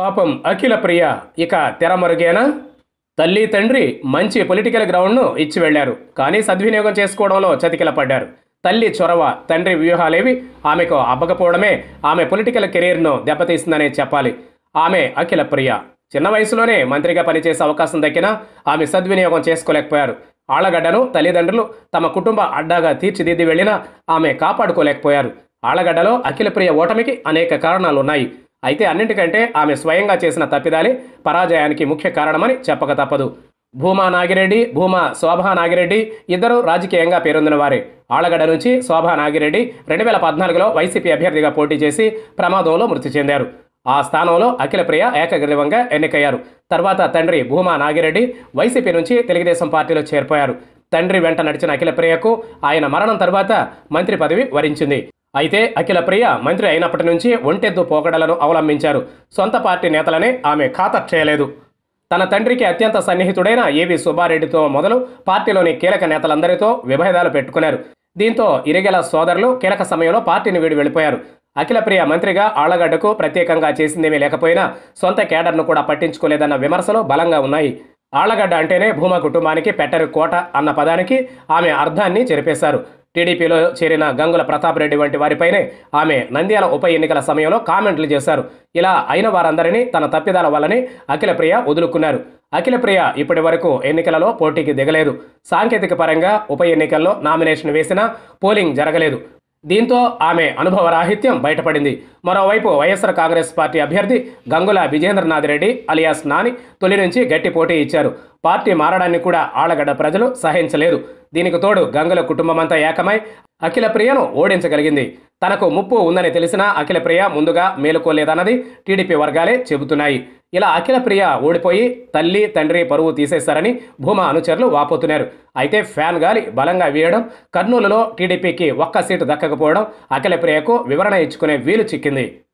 పాపం అఖిల ప్రియ ఇక తెరమరుగేనా తల్లి తండ్రి మంచి పొలిటికల్ గ్రౌండ్ను ఇచ్చి వెళ్లారు కానీ సద్వినియోగం చేసుకోవడంలో చతికిల పడ్డారు తల్లి చొరవ తండ్రి వ్యూహాలేవి ఆమెకు అబ్బకపోవడమే ఆమె పొలిటికల్ కెరీర్ను దెబ్బతీస్తుందనే చెప్పాలి ఆమె అఖిల ప్రియ చిన్న వయసులోనే మంత్రిగా పనిచేసే అవకాశం దక్కినా ఆమె సద్వినియోగం చేసుకోలేకపోయారు ఆళ్లగడ్డను తల్లిదండ్రులు తమ కుటుంబ అడ్డాగా తీర్చిదిద్ది వెళ్ళినా ఆమె కాపాడుకోలేకపోయారు ఆళ్లగడ్డలో అఖిలప్రియ ఓటమికి అనేక కారణాలు ఉన్నాయి అయితే అన్నింటికంటే ఆమె స్వయంగా చేసిన తప్పిదాలే పరాజయానికి ముఖ్య కారణమని చెప్పక తప్పదు భూమా నాగిరెడ్డి భూమా శోభా నాగిరెడ్డి ఇద్దరు రాజకీయంగా పేరొందిన వారే ఆళ్లగడ్డ నుంచి శోభా నాగిరెడ్డి రెండు వేల పద్నాలుగులో వైసీపీ అభ్యర్థిగా పోటీ చేసి ప్రమాదంలో మృతి చెందారు ఆ స్థానంలో అఖిలప్రియ ఏకగ్రీవంగా ఎన్నికయ్యారు తర్వాత తండ్రి భూమా నాగిరెడ్డి వైసీపీ నుంచి తెలుగుదేశం పార్టీలో చేరిపోయారు తండ్రి వెంట నడిచిన అఖిలప్రియకు ఆయన మరణం తర్వాత మంత్రి పదవి వరించింది అయితే అఖిలప్రియ మంత్రి అయినప్పటి నుంచి ఒంటెద్దు పోకడలను అవలంబించారు సొంత పార్టీ నేతలనే ఆమె ఖాతరు చేయలేదు తన తండ్రికి అత్యంత సన్నిహితుడైన ఏవి సుబ్బారెడ్డితో మొదలు పార్టీలోని కీలక నేతలందరితో విభేదాలు పెట్టుకున్నారు దీంతో ఇరిగెల సోదరులు కీలక సమయంలో పార్టీని వీడి వెళ్ళిపోయారు అఖిలప్రియ మంత్రిగా ఆళ్లగడ్డకు ప్రత్యేకంగా చేసిందేమీ లేకపోయినా సొంత కేడర్ను కూడా పట్టించుకోలేదన్న విమర్శలు బలంగా ఉన్నాయి ఆళ్లగడ్డ అంటేనే భూమా కుటుంబానికి పెట్టరు కోట అన్న పదానికి ఆమె అర్థాన్ని చెరిపేశారు టీడీపీలో చేరిన గంగుల ప్రతాప్ రెడ్డి వంటి వారిపైనే ఆమె నంద్యాల ఉప ఎన్నికల సమయంలో కామెంట్లు చేశారు ఇలా అయిన వారందరినీ తన తప్పిదాల వల్లనే అఖిలప్రియ వదులుకున్నారు అఖిలప్రియ ఇప్పటి వరకు ఎన్నికలలో పోటీకి దిగలేదు సాంకేతిక పరంగా ఉప ఎన్నికల్లో నామినేషన్ వేసినా పోలింగ్ జరగలేదు దీంతో ఆమె అనుభవ రాహిత్యం బయటపడింది మరోవైపు వైఎస్ఆర్ కాంగ్రెస్ పార్టీ అభ్యర్థి గంగుల విజేంద్రనాథ్ రెడ్డి అలియాస్ నాని తొలి నుంచి గట్టి పోటీ ఇచ్చారు పార్టీ మారడాన్ని కూడా ఆళ్లగడ్డ ప్రజలు సహించలేదు దీనికి తోడు గంగుల కుటుంబమంతా ఏకమై అఖిలప్రియను ఓడించగలిగింది తనకు ముప్పు ఉందని తెలిసినా అఖిలప్రియ ముందుగా మేలుకోలేదన్నది టీడీపీ వర్గాలే చెబుతున్నాయి ఇలా అఖిలప్రియ ఓడిపోయి తల్లి తండ్రి పరువు తీసేశారని భూమా అనుచరులు వాపోతున్నారు అయితే ఫ్యాన్ గాలి బలంగా వీయడం కర్నూలులో టీడీపీకి ఒక్క సీటు దక్కకపోవడం అఖిలప్రియకు వివరణ ఇచ్చుకునే వీలు చిక్కింది